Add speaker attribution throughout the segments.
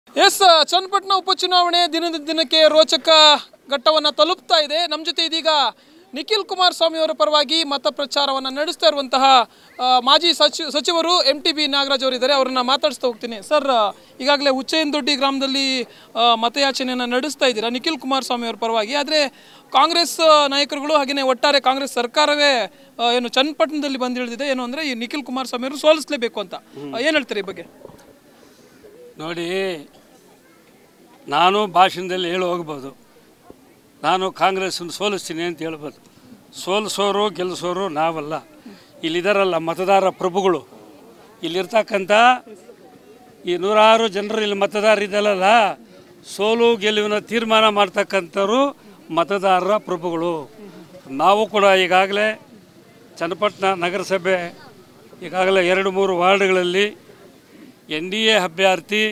Speaker 1: S Channapatna ಉಪಚುನಾವಣೆ ದಿನದ ದಿನಕ್ಕೆ ರೋಚಕ ಘಟ್ಟವನ್ನು ತಲುಪ್ತಾ ಇದೆ ನಮ್ಮ ಜೊತೆ ಇದೀಗ ನಿಖಿಲ್ ಕುಮಾರಸ್ವಾಮಿ ಅವರ ಪರವಾಗಿ ಮತ ಪ್ರಚಾರವನ್ನು ನಡೆಸ್ತಾ ಇರುವಂತಹ ಆ, ಮಾಜಿ ಸಚಿ ಸಚಿವರು ಎಂ ಟಿ ಬಿ ನಾಗರಾಜ್ ಅವರಿದ್ದಾರೆ ಅವರನ್ನ ಮಾತಾಡಿಸ್ತಾ ಹೋಗ್ತೀನಿ ಸರ್ ಈಗಾಗಲೇ ಉಚ್ಚೇನದೊಡ್ಡಿ ಗ್ರಾಮದಲ್ಲಿ ಆ, ಮತಯಾಚನೆಯನ್ನು ನಡೆಸ್ತಾ ಇದ್ದೀರಾ ನಿಖಿಲ್ ಕುಮಾರಸ್ವಾಮಿ ಅವರ ಪರವಾಗಿ ಆದರೆ ಕಾಂಗ್ರೆಸ್ ಆ, ನಾಯಕರುಗಳು ಹಾಗೆಯೇ ಒಟ್ಟಾರೆ ಕಾಂಗ್ರೆಸ್ ಸರ್ಕಾರವೇ ಆ, ಏನು ಚನ್ನಪಟ್ಟಣದಲ್ಲಿ ಬಂದಿಳಿದಿದೆ ಏನು ಅಂದರೆ ಈ ನಿಖಿಲ್ ಕುಮಾರಸ್ವಾಮಿ ಅವರು ಸೋಲಿಸಲೇಬೇಕು ಅಂತ ಏನು ಹೇಳ್ತಾರೆ ಈ ಬಗ್ಗೆ
Speaker 2: ನೋಡಿ ನಾನು ಭಾಷಣದಲ್ಲಿ ಹೇಳಿ ಹೋಗ್ಬೋದು ನಾನು ಕಾಂಗ್ರೆಸ್ಸನ್ನು ಸೋಲಿಸ್ತೀನಿ ಅಂತ ಹೇಳ್ಬೋದು ಸೋಲಿಸೋರು ಗೆಲ್ಲಿಸೋರು ನಾವಲ್ಲ ಇಲ್ಲಿದ್ದಾರಲ್ಲ ಮತದಾರ ಪ್ರಭುಗಳು ಇಲ್ಲಿರ್ತಕ್ಕಂಥ ಈ ನೂರಾರು ಜನರು ಇಲ್ಲಿ ಮತದಾರರಿದ್ದಲ್ಲ ಸೋಲು ಗೆಲುವಿನ ತೀರ್ಮಾನ ಮಾಡ್ತಕ್ಕಂಥವ್ರು ಮತದಾರರ ಪ್ರಭುಗಳು ನಾವು ಕೂಡ ಈಗಾಗಲೇ ಚನ್ನಪಟ್ಟಣ ನಗರಸಭೆ ಈಗಾಗಲೇ ಎರಡು ಮೂರು ವಾರ್ಡ್ಗಳಲ್ಲಿ ಎನ್ ಡಿ ಎ ಅಭ್ಯರ್ಥಿ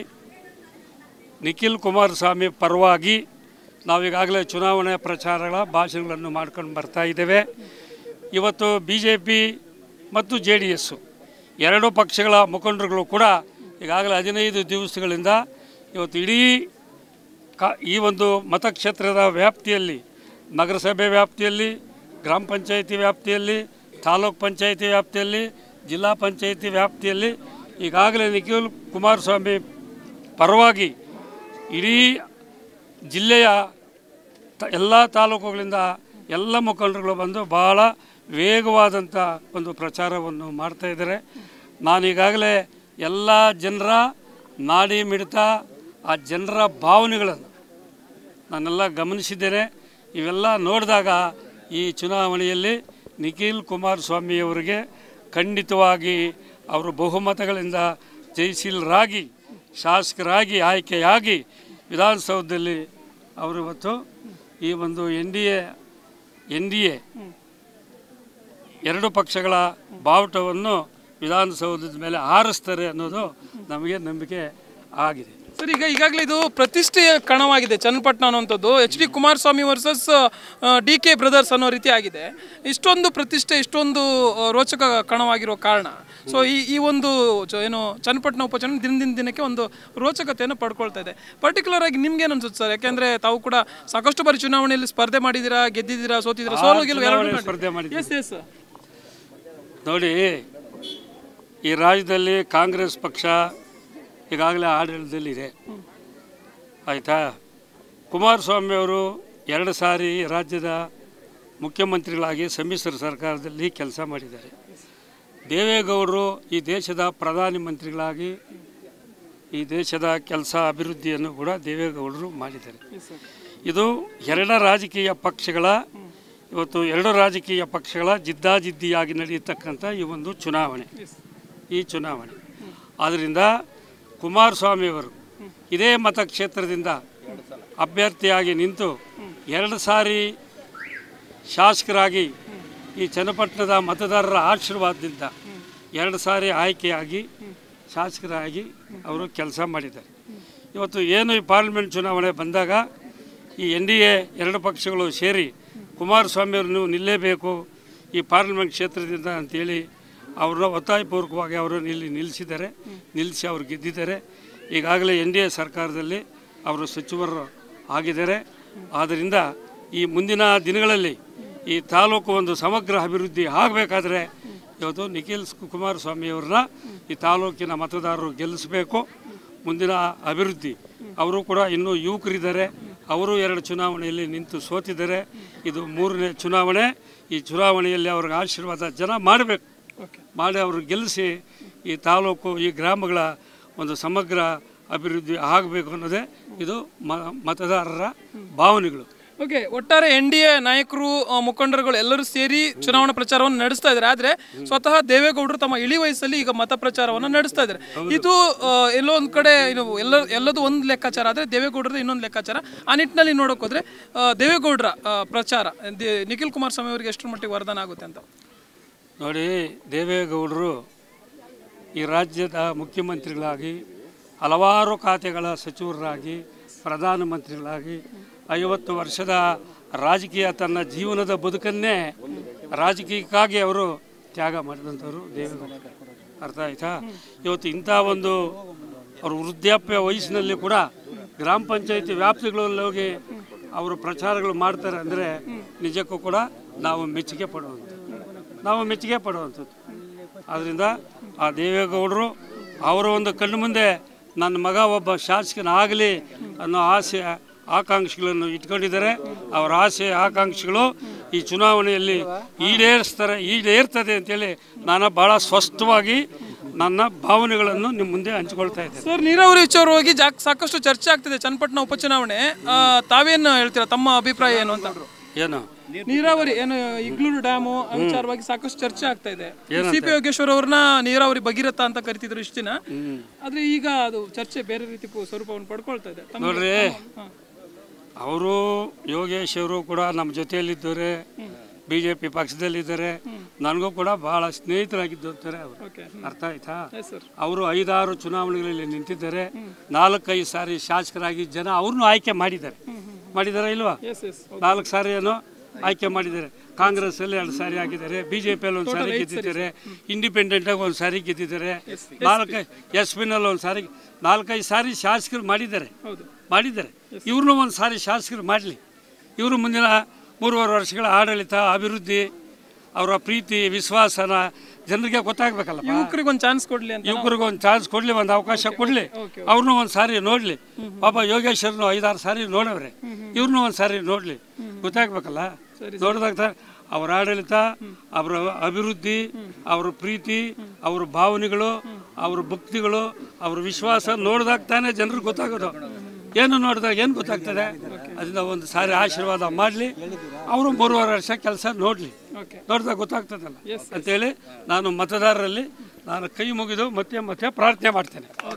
Speaker 2: ನಿಖಿಲ್ ಕುಮಾರಸ್ವಾಮಿ ಪರವಾಗಿ ನಾವೀಗಾಗಲೇ ಚುನಾವಣೆ ಪ್ರಚಾರಗಳ ಭಾಷಣಗಳನ್ನು ಮಾಡ್ಕೊಂಡು ಬರ್ತಾ ಇದ್ದೇವೆ ಇವತ್ತು ಬಿ ಜೆ ಪಿ ಮತ್ತು ಜೆ ಡಿ ಎಸ್ಸು ಎರಡೂ ಪಕ್ಷಗಳ ಮುಖಂಡರುಗಳು ಕೂಡ ಈಗಾಗಲೇ ಹದಿನೈದು ದಿವಸಗಳಿಂದ ಇವತ್ತು ಇಡೀ ಕಾ ಈ ಒಂದು ಮತಕ್ಷೇತ್ರದ ವ್ಯಾಪ್ತಿಯಲ್ಲಿ ನಗರಸಭೆ ವ್ಯಾಪ್ತಿಯಲ್ಲಿ ಗ್ರಾಮ ಪಂಚಾಯಿತಿ ವ್ಯಾಪ್ತಿಯಲ್ಲಿ ತಾಲೂಕ್ ಪಂಚಾಯಿತಿ ವ್ಯಾಪ್ತಿಯಲ್ಲಿ ಜಿಲ್ಲಾ ಪಂಚಾಯಿತಿ ವ್ಯಾಪ್ತಿಯಲ್ಲಿ ಈಗಾಗಲೇ ನಿಖಿಲ್ ಕುಮಾರಸ್ವಾಮಿ ಪರವಾಗಿ ಇಡೀ ಜಿಲ್ಲೆಯ ತ ಎಲ್ಲ ತಾಲೂಕುಗಳಿಂದ ಎಲ್ಲ ಮುಖಂಡರುಗಳು ಬಂದು ಭಾಳ ವೇಗವಾದಂಥ ಒಂದು ಪ್ರಚಾರವನ್ನು ಮಾಡ್ತಾ ಇದ್ದಾರೆ ನಾನೀಗಾಗಲೇ ಎಲ್ಲ ಜನರ ನಾಡಿ ಮಿಡಿತ ಆ ಜನರ ಭಾವನೆಗಳನ್ನು ನಾನೆಲ್ಲ ಗಮನಿಸಿದ್ದೇನೆ ಇವೆಲ್ಲ ನೋಡಿದಾಗ ಈ ಚುನಾವಣೆಯಲ್ಲಿ ನಿಖಿಲ್ ಕುಮಾರಸ್ವಾಮಿಯವರಿಗೆ ಖಂಡಿತವಾಗಿ ಅವರು ಬಹುಮತಗಳಿಂದ ಜಯಶೀಲರಾಗಿ ಶಾಸಕರಾಗಿ ಆಯ್ಕೆಯಾಗಿ ವಿಧಾನಸೌಧದಲ್ಲಿ ಅವರು ಇವತ್ತು ಈ ಒಂದು N D A N D A ಎರಡು ಪಕ್ಷಗಳ ಬಾವುಟವನ್ನು ವಿಧಾನಸೌಧದ ಮೇಲೆ ಹಾರಿಸ್ತಾರೆ ಅನ್ನೋದು ನಮಗೆ ನಂಬಿಕೆ ಆಗಿದೆ
Speaker 1: ಸರ್ ಈಗ ಈಗಾಗಲೇ ಇದು ಪ್ರತಿಷ್ಠೆಯ ಕಣವಾಗಿದೆ ಚನ್ನಪಟ್ಟಣ ಅನ್ನುವಂಥದ್ದು H D Kumaraswamy versus D K brothers ಅನ್ನೋ ರೀತಿ ಆಗಿದೆ ಇಷ್ಟೊಂದು ಪ್ರತಿಷ್ಠೆ ಇಷ್ಟೊಂದು ಆ, ರೋಚಕ ಕಣವಾಗಿರೋ ಕಾರಣ ಸೊ ಈ ಈ ಒಂದು ಚ- ಏನು ಚನ್ನಪಟ್ಟಣ ಉಪಚುನಾವಣೆ ದಿನದಿಂದ ದಿನಕ್ಕೆ ಒಂದು ರೋಚಕತೆಯನ್ನು ಪಡ್ಕೊಳ್ತಾ ಇದೆ ಪರ್ಟಿಕ್ಯುಲರ್ ಆಗಿ ನಿಮ್ಗೆ ಏನು ಅನ್ಸುತ್ತೆ ಸರ್ ಯಾಕೆಂದ್ರೆ ತಾವು ಕೂಡ ಸಾಕಷ್ಟು ಬಾರಿ ಚುನಾವಣೆಯಲ್ಲಿ ಸ್ಪರ್ಧೆ ಮಾಡಿದ್ದೀರಾ ಗೆದ್ದಿದ್ದೀರಾ ಸೋತಿದ್ದೀರಾ ಸೋಲು ಗೆಲುವು
Speaker 2: ಚುನಾವಣೆ
Speaker 1: ಎರಡು
Speaker 2: ಸ್ಪರ್ಧೆ ಮಾಡಿದ್ದೀವಿ.
Speaker 1: ಎಸ್ ಎಸ್
Speaker 2: ನೋಡಿ ಈ ರಾಜ್ಯದಲ್ಲಿ ಕಾಂಗ್ರೆಸ್ ಪಕ್ಷ ಈಗಾಗಲೇ ಆಡಳಿತದಲ್ಲಿದೆ ಆಯಿತಾ ಕುಮಾರಸ್ವಾಮಿ ಅವರು ಎರಡು ಸಾರಿ ರಾಜ್ಯದ ಮುಖ್ಯಮಂತ್ರಿಗಳಾಗಿ ಸಮ್ಮಿಶ್ರ ಸರ್ಕಾರದಲ್ಲಿ ಕೆಲಸ ಮಾಡಿದ್ದಾರೆ ದೇವೇಗೌಡರು ಈ ದೇಶದ ಪ್ರಧಾನಿ ಮಂತ್ರಿಗಳಾಗಿ ಈ ದೇಶದ ಕೆಲಸ ಅಭಿವೃದ್ಧಿಯನ್ನು ಕೂಡ ದೇವೇಗೌಡರು ಮಾಡಿದ್ದಾರೆ ಇದು ಎರಡು ರಾಜಕೀಯ ಪಕ್ಷಗಳ ಇವತ್ತು ಎರಡು ರಾಜಕೀಯ ಪಕ್ಷಗಳ ಜಿದ್ದಾಜಿದ್ದಿಯಾಗಿ ನಡೆಯತಕ್ಕಂಥ ಈ ಒಂದು ಚುನಾವಣೆ ಈ ಚುನಾವಣೆ ಆದ್ದರಿಂದ ಕುಮಾರಸ್ವಾಮಿಯವರು ಇದೇ ಮತಕ್ಷೇತ್ರದಿಂದ ಅಭ್ಯರ್ಥಿಯಾಗಿ ನಿಂತು ಎರಡು ಸಾರಿ ಶಾಸಕರಾಗಿ ಈ ಚನ್ನಪಟ್ಟಣದ ಮತದಾರರ ಆಶೀರ್ವಾದದಿಂದ ಎರಡು ಸಾರಿ ಆಯ್ಕೆಯಾಗಿ ಶಾಸಕರಾಗಿ ಅವರು ಕೆಲಸ ಮಾಡಿದ್ದಾರೆ ಇವತ್ತು ಏನು ಈ ಪಾರ್ಲಿಮೆಂಟ್ ಚುನಾವಣೆ ಬಂದಾಗ ಈ ಎನ್ ಡಿ ಎ ಎರಡು ಪಕ್ಷಗಳು ಸೇರಿ ಕುಮಾರಸ್ವಾಮಿಯವರು ನೀವು ನಿಲ್ಲೇಬೇಕು ಈ ಪಾರ್ಲಿಮೆಂಟ್ ಕ್ಷೇತ್ರದಿಂದ ಅಂತೇಳಿ ಅವ್ರನ್ನ ಒತ್ತಾಯಪೂರ್ವಕವಾಗಿ ಅವರನ್ನು ಇಲ್ಲಿ ನಿಲ್ಲಿಸಿದ್ದಾರೆ ನಿಲ್ಲಿಸಿ ಅವರು ಗೆದ್ದಿದ್ದಾರೆ ಈಗಾಗಲೇ ಎನ್ ಡಿ ಎ ಸರ್ಕಾರದಲ್ಲಿ ಅವರು ಸಚಿವರು ಆಗಿದ್ದಾರೆ ಆದ್ದರಿಂದ ಈ ಮುಂದಿನ ದಿನಗಳಲ್ಲಿ ಈ ತಾಲೂಕು ಒಂದು ಸಮಗ್ರ ಅಭಿವೃದ್ಧಿ ಆಗಬೇಕಾದ್ರೆ ಇವತ್ತು ನಿಖಿಲ್ ಕುಮಾರಸ್ವಾಮಿಯವ್ರನ್ನ ಈ ತಾಲೂಕಿನ ಮತದಾರರು ಗೆಲ್ಲಿಸಬೇಕು ಮುಂದಿನ ಅಭಿವೃದ್ಧಿ ಅವರು ಕೂಡ ಇನ್ನೂ ಯುವಕರಿದ್ದಾರೆ ಅವರು ಎರಡು ಚುನಾವಣೆಯಲ್ಲಿ ನಿಂತು ಸೋತಿದ್ದಾರೆ ಇದು ಮೂರನೇ ಚುನಾವಣೆ ಈ ಚುನಾವಣೆಯಲ್ಲಿ ಅವ್ರಿಗೆ ಆಶೀರ್ವಾದ ಜನ ಮಾಡಬೇಕು ಮಾಡಿ ಅವರು ಗೆಲ್ಲಿಸಿ ಈ ತಾಲೂಕು ಈ ಗ್ರಾಮಗಳ ಒಂದು ಸಮಗ್ರ ಅಭಿವೃದ್ಧಿ ಆಗಬೇಕು ಅನ್ನೋದೇ ಇದು ಮ ಮತದಾರರ ಭಾವನೆಗಳು
Speaker 1: ಓಕೆ ಒಟ್ಟಾರೆ ಎನ್ ಡಿ ಎ ನಾಯಕರು ಆ, ಮುಖಂಡರುಗಳು ಎಲ್ಲರೂ ಸೇರಿ ಚುನಾವಣಾ ಪ್ರಚಾರವನ್ನು ನಡೆಸ್ತಾ ಇದ್ದಾರೆ ಆದ್ರೆ ಸ್ವತಃ ದೇವೇಗೌಡರು ತಮ್ಮ ಇಳಿ ವಯಸ್ಸಲ್ಲಿ ಈಗ ಮತ ಪ್ರಚಾರವನ್ನು ನಡೆಸ್ತಾ ಇದ್ದಾರೆ ಇದು ಆ, ಎಲ್ಲೋ ಒಂದ್ ಕಡೆ ಇದು ಎಲ್ಲ ಎಲ್ಲದೂ ಒಂದು ಲೆಕ್ಕಾಚಾರ ಆದ್ರೆ ದೇವೇಗೌಡರದ ಇನ್ನೊಂದು ಲೆಕ್ಕಾಚಾರ ಆ ನಿಟ್ಟಿನಲ್ಲಿ ನೋಡೋಕೆ ಹೋದ್ರೆ ಆ, ದೇವೇಗೌಡರ ಆ, ಪ್ರಚಾರ ದೇ- ನಿಖಿಲ್ ಕುಮಾರಸ್ವಾಮಿ ಅವರಿಗೆ ಎಷ್ಟರ ಮಟ್ಟಿಗೆ ವರದಾನ ಆಗುತ್ತೆ ಅಂತ
Speaker 2: ನೋಡಿ ದೇವೇಗೌಡರು ಈ ರಾಜ್ಯದ ಮುಖ್ಯಮಂತ್ರಿಗಳಾಗಿ ಹಲವಾರು ಖಾತೆಗಳ ಸಚಿವರಾಗಿ ಪ್ರಧಾನಮಂತ್ರಿಗಳಾಗಿ ಐವತ್ತು ವರ್ಷದ ರಾಜಕೀಯ ತನ್ನ ಜೀವನದ ಬದುಕನ್ನೇ ರಾಜಕೀಯಕ್ಕಾಗಿ ಅವರು ತ್ಯಾಗ ಮಾಡಿದಂಥವ್ರು ದೇವೇಗೌಡರು ಅರ್ಥ ಆಯ್ತಾ ಇವತ್ತು ಇಂಥ ಒಂದು ಅವರು ವೃದ್ಧಾಪ್ಯ ವಯಸ್ಸಿನಲ್ಲಿ ಕೂಡ ಗ್ರಾಮ ಪಂಚಾಯತಿ ವ್ಯಾಪ್ತಿಗಳಲ್ಲಿ ಹೋಗಿ ಅವರು ಪ್ರಚಾರಗಳು ಮಾಡ್ತಾರೆ ಅಂದರೆ ನಿಜಕ್ಕೂ ಕೂಡ ನಾವು ಮೆಚ್ಚುಗೆ ಪಡುವಂಥದ್ದು ನಾವು ಮೆಚ್ಚುಗೆ ಪಡುವಂಥದ್ದು ಆದ್ದರಿಂದ ಆ ದೇವೇಗೌಡರು ಅವರ ಒಂದು ಕಣ್ಣು ಮುಂದೆ ನನ್ನ ಮಗ ಒಬ್ಬ ಶಾಸಕನಾಗಲಿ ಅನ್ನೋ ಆಸೆ ಆಕಾಂಕ್ಷೆಗಳನ್ನು ಇಟ್ಕೊಂಡಿದ್ದಾರೆ ಅವರ ಆಸೆ ಆಕಾಂಕ್ಷೆಗಳು ಈ ಚುನಾವಣೆಯಲ್ಲಿ ಈಡೇರಿಸ್ತಾರೆ ಈಡೇರ್ತದೆ ಅಂತೇಳಿ ನಾನು ಭಾಳ ಸ್ಪಷ್ಟವಾಗಿ ನನ್ನ ಭಾವನೆಗಳನ್ನು ನಿಮ್ಮ ಮುಂದೆ ಹಂಚಿಕೊಳ್ತಾ ಇದ್ದೇನೆ
Speaker 1: ಸರ್ ನೀರಾವರಿ ವಿಚಾರವಾಗಿ ಜಾಕ್ ಸಾಕಷ್ಟು ಚರ್ಚೆ ಆಗ್ತಿದೆ ಚನ್ನಪಟ್ಟಣ ಉಪಚುನಾವಣೆ ಆ, ತಾವೇನು ಹೇಳ್ತೀರಾ ತಮ್ಮ ಅಭಿಪ್ರಾಯ ಏನು ಅಂತ
Speaker 2: ಏನು
Speaker 1: ನೀರಾವರಿ ಏನು ಇಗ್ಲೂರು ಡ್ಯಾಮು ಆ ವಿಚಾರವಾಗಿ ಸಾಕಷ್ಟು ಚರ್ಚೆ ಆಗ್ತಾ ಇದೆ ಸಿ ಪಿ ಯೋಗೇಶ್ವರ್ ಅವ್ರನ್ನ ನೀರಾವರಿ ಭಗೀರಥ ಅಂತ ಕರಿತಿದ್ರು ಇಷ್ಟು ದಿನ ಆದ್ರೆ ಈಗ ಅದು ಚರ್ಚೆ ಬೇರೆ ರೀತಿ ಪು- ಸ್ವರೂಪವನ್ನು ಪಡ್ಕೊಳ್ತಾ ಇದೆ ತಮ್ಗೆ-
Speaker 2: ನೋಡ್ರಿ
Speaker 1: ಹಾ.
Speaker 2: ಅವರು ಯೋಗೇಶ್ ಅವರು ಕೂಡ ನಮ್ಮ ಜೊತೆಯಲ್ಲಿದ್ದಾರೆ ಬಿ ಜೆ ಪಿ ಪಕ್ಷದಲ್ಲಿದ್ದಾರೆ ನನಗೂ ಕೂಡ ಬಹಳ ಸ್ನೇಹಿತರಾಗಿದ್ದಾರೆ ಅವರು
Speaker 1: ಓಕೆ
Speaker 2: ಅರ್ಥ ಆಯ್ತಾ
Speaker 1: ಎಸ್ ಸರ್
Speaker 2: ಅವರು ಐದಾರು ಚುನಾವಣೆಗಳಲ್ಲಿ ನಿಂತಿದ್ದಾರೆ ನಾಲ್ಕೈದು ಸಾರಿ ಶಾಸಕರಾಗಿ ಜನ ಅವ್ರನ್ನೂ ಆಯ್ಕೆ ಮಾಡಿದ್ದಾರೆ ಮಾಡಿದಾರಾ ಇಲ್ವಾ
Speaker 1: ಎಸ್ ಎಸ್
Speaker 2: ನಾಲ್ಕು ಸಾರಿ ಏನೋ ಆಯ್ಕೆ ಮಾಡಿದ್ದಾರೆ ಕಾಂಗ್ರೆಸ್ ಅಲ್ಲಿ ಎರಡು ಸಾರಿ ಆಗಿದ್ದಾರೆ ಬಿಜೆಪಿಯಲ್ಲಿ ಒಂದು ಸಾರಿ ಗೆದ್ದಿದ್ದಾರೆ ಇಂಡಿಪೆಂಡೆಂಟ್ ಆಗಿ ಒಂದು ಸಾರಿ ಗೆದ್ದಿದ್ದಾರೆ ನಾಲ್ಕೈ ಎಸ್ ಪಿನಲ್ಲಿ ಒಂದು ಸಾರಿ ನಾಲ್ಕೈದು ಸಾರಿ ಶಾಸಕರು ಮಾಡಿದ್ದಾರೆ
Speaker 1: ಹೌದು
Speaker 2: ಮಾಡಿದ್ದಾರೆ ಇವ್ರನ್ನೂ ಒಂದು ಸಾರಿ ಶಾಸಕರು ಮಾಡಲಿ ಇವರು ಮುಂದಿನ ಮೂರುವರೆ ವರ್ಷಗಳ ಆಡಳಿತ ಅಭಿವೃದ್ಧಿ ಅವರ ಪ್ರೀತಿ ವಿಶ್ವಾಸನ ಜನರಿಗೆ ಗೊತ್ತಾಗ್ಬೇಕಲ್ಲ
Speaker 1: ಯುವಕರಿಗೆ ಒಂದು ಚಾನ್ಸ್ ಕೊಡ್ಲಿ ಅಂತ
Speaker 2: ಯುವಕರಿಗೆ ಒಂದು ಚಾನ್ಸ್ ಕೊಡ್ಲಿ ಒಂದು ಅವಕಾಶ ಕೊಡ್ಲಿ ಅವ್ರನ್ನೂ ಒಂದು ಸಾರಿ ನೋಡ್ಲಿ ಪಾಪ ಯೋಗೇಶ್ವರನು ಐದಾರು ಸಾರಿ ನೋಡವ್ರೆ ಇವ್ರನ್ನೂ ಒಂದು ಸಾರಿ ನೋಡ್ಲಿ ಗೊತ್ತಾಗ್ಬೇಕಲ್ಲ ನೋಡಿದಾಗ ತ- ಅವರ ಆಡಳಿತ ಅವರ ಅಭಿವೃದ್ಧಿ ಅವರ ಪ್ರೀತಿ ಅವರ ಭಾವನೆಗಳು ಅವರ ಭಕ್ತಿಗಳು ಅವರ ವಿಶ್ವಾಸ ನೋಡಿದಾಗ ತಾನೇ ಜನರಿಗೆ ಗೊತ್ತಾಗೋದು ಏನು ನೋಡಿದಾಗ ಏನು ಗೊತ್ತಾಗ್ತದೆ ಅದರಿಂದ ಒಂದು ಸಾರಿ ಆಶೀರ್ವಾದ ಮಾಡಲಿ ಅವರು ಮೂರುವರೆ ವರ್ಷ ಕೆಲಸ ನೋಡಲಿ
Speaker 1: ಓಕೆ
Speaker 2: ನೋಡಿದಾಗ ಗೊತ್ತಾಗ್ತದಲ್ಲ ಅಂತೇಳಿ ನಾನು ಮತದಾರರಲ್ಲಿ ನಾನು ಕೈ ಮುಗಿದು ಮತ್ತೆ ಮತ್ತೆ ಪ್ರಾರ್ಥನೆ ಮಾಡ್ತೇನೆ